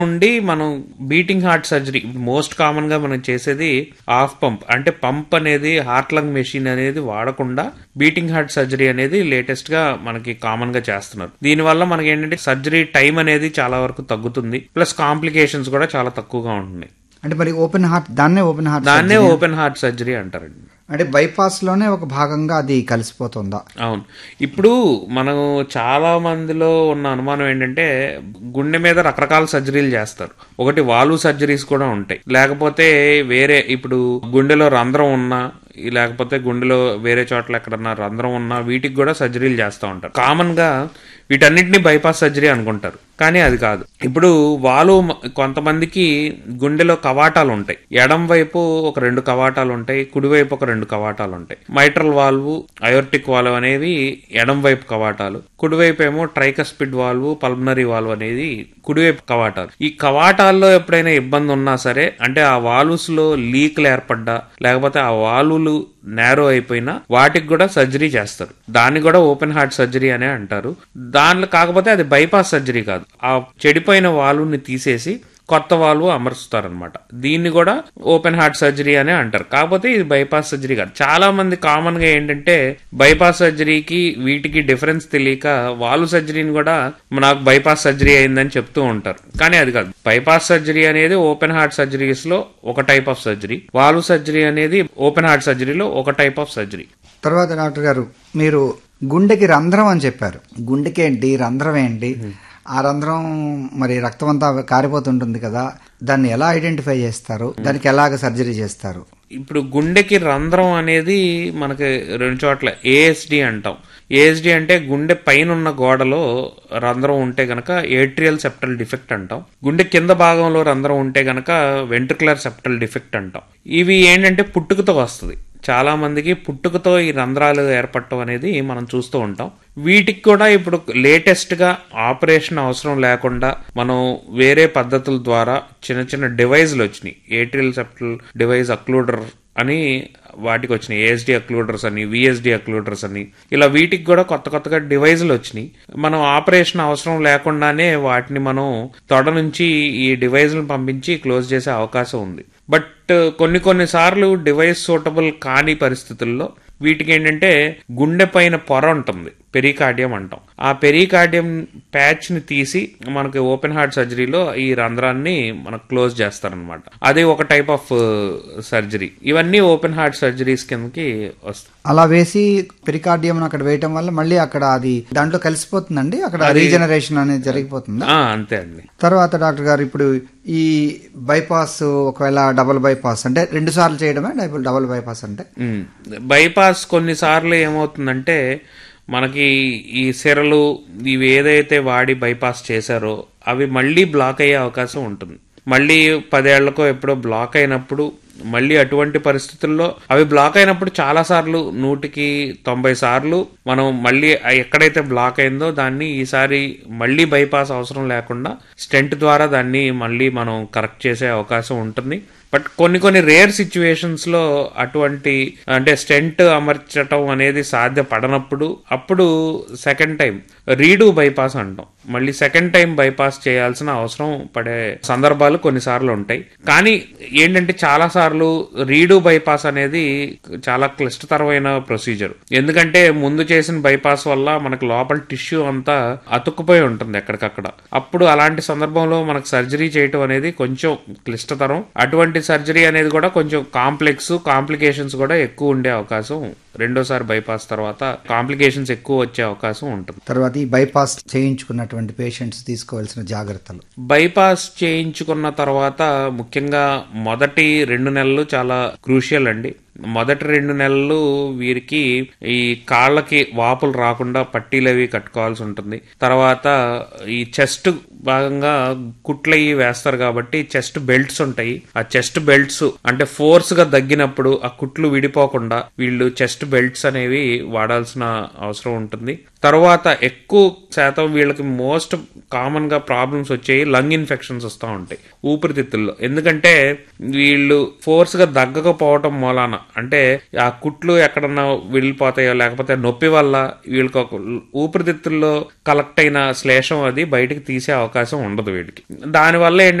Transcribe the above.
నుండి మనం beating heart surgery most common గా మనం చేసేది ఆఫ్ పంప్ అంటే పంప్ అనేది హార్ట్ లంగ్ మెషిన్ అనేది వాడకుండా బీటింగ్ హార్ట్ సర్జరీ అనేది లేటెస్ట్ గా మనకి కామన్ గా చేస్తున్నారు దీనివల్ల మనకి ఏంటంటే సర్జరీ టైం అనేది చాలా వరకు తగ్గుతుంది ప్లస్ కాంప్లికేషన్స్ కూడా చాలా తక్కువగా ఉంటున్నాయి అంటే మరి ఓపెన్ హార్ట్ దాన్నే ఓపెన్ హార్ట్ దాన్నే ఓపెన్ హార్ట్ సర్జరీ అంటారండి అంటే బైపాస్ లోనే ఒక భాగంగా అది కలిసిపోతుందా అవును ఇప్పుడు మనం చాలా మందిలో ఉన్న అనుమానం ఏంటంటే గుండె మీద రకరకాల సర్జరీలు చేస్తారు ఒకటి వాల్వ్ సర్జరీస్ కూడా ఉంటాయి లేకపోతే వేరే ఇప్పుడు గుండెలో రంధ్రం ఉన్నా ఈ లేకపోతే గుండెలో వేరే చోట్ల ఎక్కడన్నా రంధ్రం ఉన్నా వీటికి కూడా సర్జరీలు చేస్తూ ఉంటారు కామన్ గా వీటన్నిటిని బైపాస్ సర్జరీ అనుకుంటారు కానీ అది కాదు ఇప్పుడు వాళ్ళు కొంతమందికి గుండెలో కవాటాలు ఉంటాయి ఎడం వైపు ఒక రెండు కవాటాలు ఉంటాయి కుడివైపు ఒక రెండు కవాటాలు ఉంటాయి మైట్రల్ వాల్వ్ అయోర్టిక్ వాల్వ్ అనేవి ఎడం వైపు కవాటాలు కుడివైపు ఏమో ట్రైకస్పిడ్ వాల్వ్ పల్మనరీ వాల్వ్ అనేది కుడివైపు కవాటాలు ఈ కవాటాల్లో ఎప్పుడైనా ఇబ్బంది ఉన్నా సరే అంటే ఆ వాల్వ్స్ లో లీక్లు ఏర్పడ్డా లేకపోతే ఆ వాల్వులు నేరో అయిపోయినా వాటికి కూడా సర్జరీ చేస్తారు దాన్ని కూడా ఓపెన్ హార్ట్ సర్జరీ అనే అంటారు దానిలో కాకపోతే అది బైపాస్ సర్జరీ కాదు ఆ చెడిపోయిన వాల్వ్ని తీసేసి కొత్త వాల్వ్ అమరుస్తారనమాట దీన్ని కూడా ఓపెన్ హార్ట్ సర్జరీ అనే అంటారు కాకపోతే ఇది బైపాస్ సర్జరీ కాదు చాలా మంది కామన్ గా ఏంటంటే బైపాస్ సర్జరీకి వీటికి డిఫరెన్స్ తెలియక వాల్వ్ సర్జరీని కూడా నాకు బైపాస్ సర్జరీ అయిందని చెప్తూ ఉంటారు కానీ అది కాదు బైపాస్ సర్జరీ అనేది ఓపెన్ హార్ట్ సర్జరీస్ లో ఒక type of surgery valve surgery అనేది ఓపెన్ హార్ట్ సర్జరీలో ఒక టైప్ ఆఫ్ సర్జరీ తర్వాత డాక్టర్ గారు మీరు గుండెకి రంధ్రం అని చెప్పారు గుండెకి ఏంటి రంధ్రం ఏంటి ఆ రంధ్రం మరి రక్తం అంతా కారిపోతుంటుంది కదా దాన్ని ఎలా ఐడెంటిఫై చేస్తారు దానికి ఎలాగ సర్జరీ చేస్తారు ఇప్పుడు గుండెకి రంధ్రం అనేది మనకి రెండు చోట్ల ఏఎస్డి అంటాం ఏఎస్డి అంటే గుండె పైన ఉన్న గోడలో రంధ్రం ఉంటే గనక ఏట్రియల్ సెప్టల్ డిఫెక్ట్ అంటాం గుండె కింద భాగంలో రంధ్రం ఉంటే గనక వెంట్రుకులర్ సెప్టల్ డిఫెక్ట్ అంటాం ఇవి ఏంటంటే పుట్టుకతో వస్తుంది చాలా మందికి పుట్టుకతో ఈ రంధ్రాలు ఏర్పడటం అనేది మనం చూస్తూ ఉంటాం వీటికి కూడా ఇప్పుడు లేటెస్ట్ గా ఆపరేషన్ అవసరం లేకుండా మనం వేరే పద్ధతుల ద్వారా చిన్న చిన్న డివైజ్లు వచ్చినాయి ఏట్రియల్ సెప్టల్ డివైస్ అక్లూడర్ అని వాటికి వచ్చినాయి ఏఎస్డి అక్లూడర్స్ అని విఎస్డి అక్లూడర్స్ అని ఇలా వీటికి కూడా కొత్త కొత్తగా డివైజులు వచ్చినాయి మనం ఆపరేషన్ అవసరం లేకుండానే వాటిని మనం తొడ నుంచి ఈ డివైజ్లను పంపించి క్లోజ్ చేసే అవకాశం ఉంది బట్ కొన్ని కొన్ని సార్లు డివైస్ సూటబుల్ కాని పరిస్థితుల్లో వీటికి ఏంటంటే గుండె పైన పొర ఉంటుంది పెరికార్డియం అంటాం ఆ పెరికార్డియం ప్యాచ్ ని తీసి మనకి ఓపెన్ హార్ట్ సర్జరీలో ఈ రంధ్రాన్ని మనకు క్లోజ్ చేస్తారనమాట అది ఒక టైప్ ఆఫ్ సర్జరీ ఇవన్నీ ఓపెన్ హార్ట్ సర్జరీస్ కిందకి వస్తాయి అలా వేసి పెరికార్డియం అక్కడ వేయటం వల్ల మళ్ళీ అక్కడ అది దాంట్లో కలిసిపోతుందండి అక్కడ రీజనరేషన్ అనేది జరిగిపోతుంది ఆ, అంతే అండి తర్వాత డాక్టర్ గారు ఇప్పుడు ఈ బైపాస్ ఒకవేళ డబుల్ బైపాస్ అంటే రెండు సార్లు చేయడమే డబుల్ డబుల్ బైపాస్ అంటే ఉమ్. బైపాస్ కొన్నిసార్లు ఏమవుతుందంటే మనకి ఈ సిరలు ఇవి ఏదైతే వాడి బైపాస్ చేశారో అవి మళ్ళీ బ్లాక్ అయ్యే అవకాశం ఉంటుంది మళ్ళీ పదేళ్లకో ఎప్పుడో బ్లాక్ అయినప్పుడు మళ్ళీ అటువంటి పరిస్థితుల్లో అవి బ్లాక్ అయినప్పుడు చాలా సార్లు నూటికి తొంభై సార్లు మనం మళ్ళీ ఆ ఎక్కడైతే బ్లాక్ అయిందో దాన్ని ఈసారి మళ్ళీ బైపాస్ అవసరం లేకుండా స్టెంట్ ద్వారా దాన్ని మళ్ళీ మనం కరెక్ట్ చేసే అవకాశం ఉంటుంది బట్ కొన్ని కొన్ని రేర్ సిచ్యువేషన్స్ లో అటువంటి అంటే స్టెంట్ అమర్చటం అనేది సాధ్యపడనప్పుడు అప్పుడు సెకండ్ టైం రీడు బైపాస్ అంటాం మళ్ళీ సెకండ్ టైం బైపాస్ చేయాల్సిన అవసరం పడే సందర్భాలు కొన్నిసార్లు ఉంటాయి కానీ ఏంటంటే చాలా సార్లు రీడు బైపాస్ అనేది చాలా క్లిష్టతరమైన ప్రొసీజర్ ఎందుకంటే ముందు చేసిన బైపాస్ వల్ల మనకు లోపల టిష్యూ అంతా అతుక్కుపోయి ఉంటుంది ఎక్కడికక్కడ అప్పుడు అలాంటి సందర్భంలో మనకు సర్జరీ చేయటం అనేది కొంచెం క్లిష్టతరం అటువంటి సర్జరీ అనేది కూడా కొంచెం కాంప్లెక్స్ కాంప్లికేషన్స్ కూడా ఎక్కువ ఉండే అవకాశం రెండోసారి బైపాస్ తర్వాత కాంప్లికేషన్స్ ఎక్కువ వచ్చే అవకాశం ఉంటుంది తర్వాత ఈ బైపాస్ చేయించుకున్నటువంటి పేషెంట్స్ తీసుకోవాల్సిన జాగ్రత్తలు బైపాస్ చేయించుకున్న తర్వాత ముఖ్యంగా మొదటి రెండు నెలలు చాలా క్రూషియల్ అండి మొదటి రెండు నెలలు వీరికి ఈ కాళ్ళకి వాపులు రాకుండా పట్టీలు అవి కట్టుకోవాల్సి ఉంటుంది తర్వాత ఈ చెస్ట్ భాగంగా కుట్లు అవి వేస్తారు కాబట్టి చెస్ట్ బెల్ట్స్ ఉంటాయి ఆ చెస్ట్ బెల్ట్స్ అంటే ఫోర్స్ గా దగ్గినప్పుడు ఆ కుట్లు విడిపోకుండా వీళ్ళు చెస్ట్ బెల్ట్స్ అనేవి వాడాల్సిన అవసరం ఉంటుంది తర్వాత ఎక్కువ శాతం వీళ్ళకి మోస్ట్ కామన్ గా ప్రాబ్లమ్స్ వచ్చాయి లంగ్ ఇన్ఫెక్షన్స్ వస్తూ ఉంటాయి ఊపిరితిత్తుల్లో ఎందుకంటే వీళ్ళు ఫోర్స్ గా దగ్గకపోవటం మూలాన అంటే ఆ కుట్లు ఎక్కడన్నా వెళ్ళిపోతాయో లేకపోతే నొప్పి వల్ల వీళ్ళకి ఒక ఊపిరితిత్తుల్లో కలెక్ట్ అయిన శ్లేషం అది బయటికి తీసే అవకాశం ఉండదు వీడికి దానివల్ల ఏంటంటే